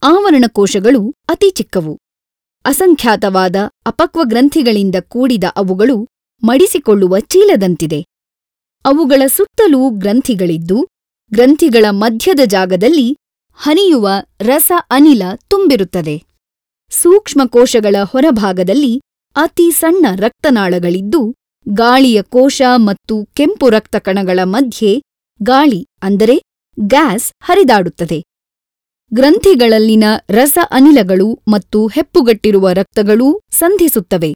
ಆವರಣಕೋಶಗಳು ಅತಿ ಚಿಕ್ಕವು. ಅಸಂಖ್ಯಾತವಾದ ಅಪಕ್ವ ಗ್ರಂಥಿಗಳಿಂದ ಕೂಡಿದ ಅವುಗಳು ಮಡಿಸಿಕೊಳ್ಳುವ ಚೀಲದಂತಿದೆ. ಅವುಗಳ ಸುತ್ತಲೂ ಗ್ರಂಥಿಗಳಿದ್ದು, ಗ್ರಂಥಿಗಳ ಮಧ್ಯದ ಜಾಗದಲ್ಲಿ ಹರಿಯುವ ರಸ-ಅನಿಲ ತುಂಬಿರುತ್ತದೆ. ಸೂಕ್ಷ್ಮಕೋಶಗಳ ಹೊರಭಾಗದಲ್ಲಿ ಅತಿ ಸಣ್ಣ ರಕ್ತನಾಳಗಳಿದ್ದು, ಗಾಳಿಯ ಕೋಶ ಮತ್ತು ಕೆಂಪು ರಕ್ತ ಕಣಗಳ ಮಧ್ಯೆ ಗಾಳಿ ಅಂದರೆ ಗ್ಯಾಸ್ ಹರಿದಾಡುತ್ತದೆ. ಗ್ರಂಥಿಗಳಲ್ಲಿನ ರಸ-ಅನಿಲಗಳು ಮತ್ತು ಹೆಪ್ಪುಗಟ್ಟಿರುವ ರಕ್ತಗಳೂ ಸಂಧಿಸುತ್ತವೆ.